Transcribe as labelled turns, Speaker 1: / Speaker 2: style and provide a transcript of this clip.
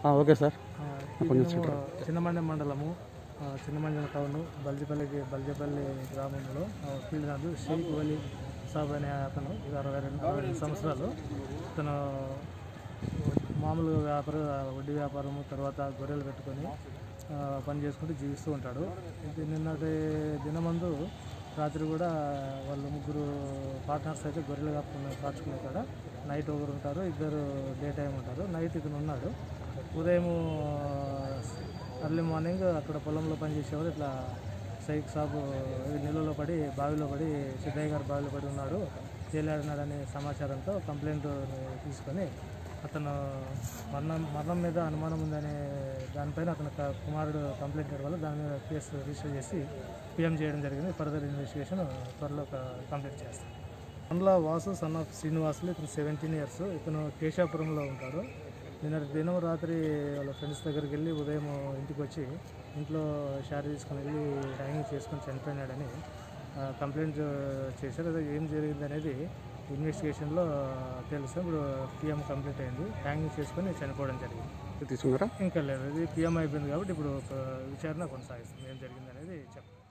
Speaker 1: ఆ, okay sir
Speaker 2: ఆ, ఈ దినము చిన్నమండ్యం మండలము ఆ, చిన్నమండ్యం టౌన్ బల్జిపల్లికి బల్జిపల్లి గ్రామంలో ఆ, ఫీల్డ్ నందు షేక్ వలి సాబ్ అనే అతను ఇది అరవై రెండు అరవై రెండు సంవత్సరాలు అతను మామూలు వ్యాపారం వడ్డీ వ్యాపారము తర్వాత గొర్రెలు పెట్టుకొని ఆ, పని చేసుకుంటూ జీవిస్తూ ఉంటాడు ఇది నిన్నటి దినమందు రాత్రి కూడా వాళ్ళు ముగ్గురు పార్ట్నర్స్ అయితే గొర్రెలు కాపుకునే కాచుకునే కాడ నైట్ ఒకరు ఉంటారు ఇద్దరు డే టైం ఉంటారు నైట్ ఇతను ఉన్నాడు ఉదయం అర్లీ మార్నింగ్ అక్కడ పొలంలో పనిచేసేవారు ఇట్లా సైక్ సాబు నీళ్ళలో పడి బావిలో పడి సిద్ధయ్య గారు బావిలో పడి ఉన్నాడు తేలాడినాడనే సమాచారంతో కంప్లైంట్ తీసుకొని అతను మరణం మరణం మీద అనుమానం ఉందనే దానిపైన అతని క- కుమారుడు కంప్లైంట్ ఇవ్వడం వల్ల దాని మీద కేసు రిజిస్టర్ చేసి పిఎం చేయడం జరిగింది ఫర్దర్ ఇన్వెస్టిగేషన్ త్వరలో క- కంప్లీట్ చేస్తాం అందులో వాసు సన్ ఆఫ్ శ్రీనివాసులు ఇతను సెవెంటీన్ ఇయర్స్ ఇతను కేశాపురంలో ఉంటాడు నిన్న దినం రాత్రి వాళ్ళ ఫ్రెండ్స్ దగ్గరికి వెళ్ళి ఉదయం ఇంటికి వచ్చి ఇంట్లో షారీ తీసుకుని వెళ్ళి హ్యాంగింగ్ చేసుకొని చనిపోయినాడని ఆ, కంప్లైంట్ చేశారు అదే ఏం జరిగింది అనేది ఇన్వెస్టిగేషన్లో తెలుసు ఇప్పుడు పిఎం కంప్లీట్ అయింది హ్యాంగింగ్ చేసుకొని చనిపోవడం జరిగింది
Speaker 1: తీసుకున్నారా
Speaker 2: ఇంకా లేదు ఇది పిఎం అయిపోయింది కాబట్టి ఇప్పుడు ఒక విచారణ కొనసాగిస్తుంది ఏం జరిగింది అనేది చెప్పండి